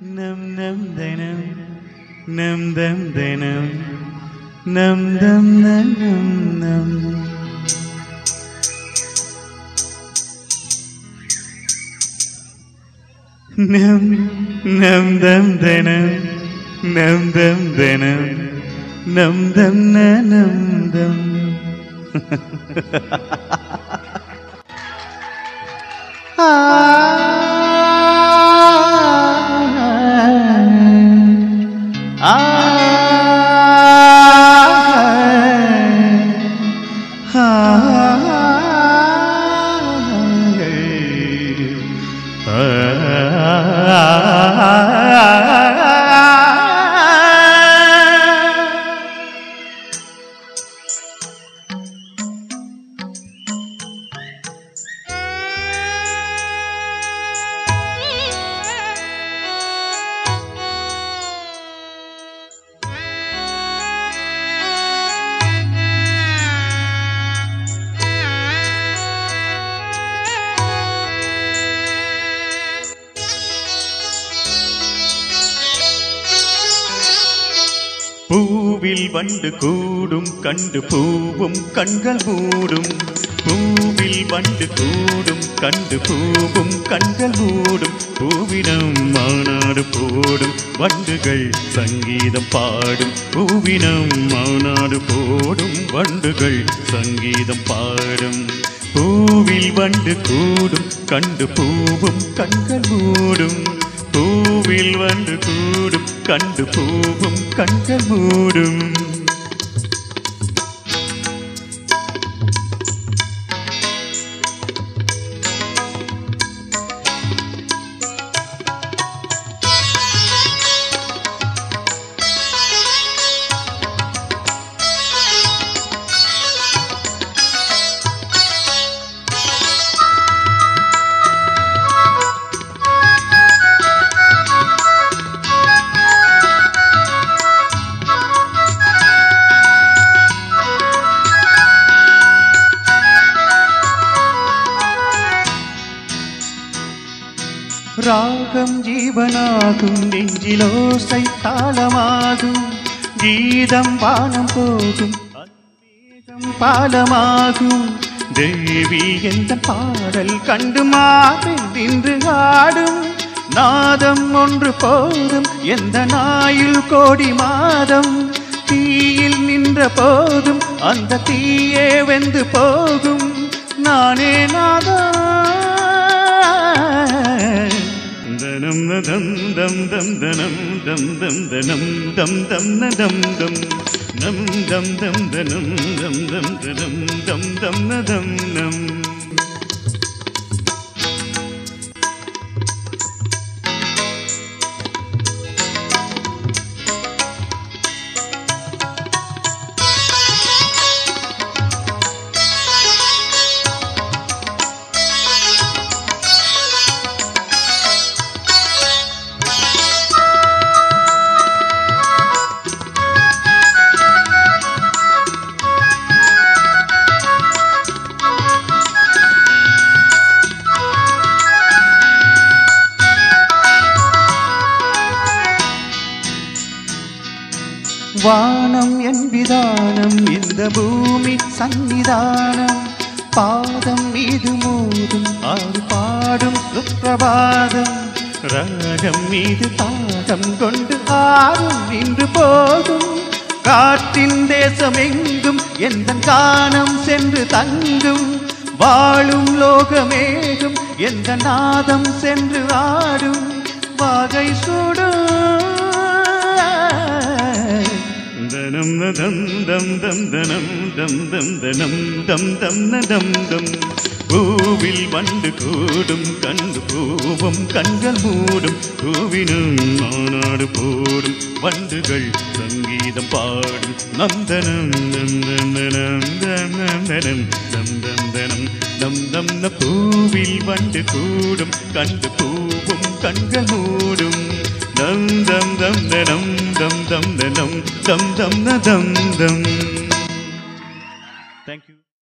நம் நம் தினம் நம் தம் தினம் நம் தம் நம் நம் நம் நம் தம் தினம் நம் தம் தினம் நம் தம் நம் தம் பூவில் வண்டு கூடும் கண்டு பூவும் கண்கள் மூடும் பூவில் வண்டு கூடும் கண்டு பூவும் கண்கள் மூடும் பூவினம் மாநாடு போடும் வண்டுகள் சங்கீதம் பாடும் பூவினம் மாநாடு போடும் வண்டுகள் சங்கீதம் பாடும் பூவில் வண்டு கூடும் கண்டு பூவும் கண்கள் மூடும் பூவில் வந்து கூடும் கண்டு பூவும் கண்கள் மூடும் ராகம் ஜீவனாகும் நெஞ்சிலோசை தாளமாகும் கீதம் வானம் போகும் அன்பேகம் பாலமாகும் தேவி என்ற பாடல் கண்டு மாறில் நின்று ஆடும் நாதம் ஒன்று போதும் எந்த நாயில் கோடி மாதம் தீயில் நின்ற போதும் அந்த தீயே வெந்து போகும் நானே நாதம் தனம் தம் தம் தம் தனம் தம் தம் தனம் தம் தம் நதம் தம் நம் தம் தம் தனம் தம் தம் தனம் தம் தம் நதம் நம் வானம் என்பிதானம் இந்த பூமி சன்னிதானம் பாதம் மீது மோதும் ஆறு பாடும் சுப்பிரபாதம் ராகம் மீது தாகம் கொண்டு ஆறும் நின்று போகும் காற்றின் தேசம் எங்கும் எந்த கானம் சென்று தங்கும் வாழும் லோகமேகும் எந்த நாதம் சென்று ஆடும் வாகை சூடும் தனம் தம் தம் தம் தனம் தம் தம் தனம் தம் தம் நதம் தம் பூவில் வண்டு கூடும் கண்டு பூவும் கண்கள் மூடும் பூவினும் மாநாடு போடும் வண்டுகள் சங்கீதம் பாடும் நந்தனம் நந்தனம் நந்தனம் நம் தந்தனம் நம் தம் ந பூவில் வண்டு கூடும் கண்டு பூவும் கண்கள் மூடும் தம் தம் தம் தனம் தம் தம் தனம் தம் தம் ந தம் தம்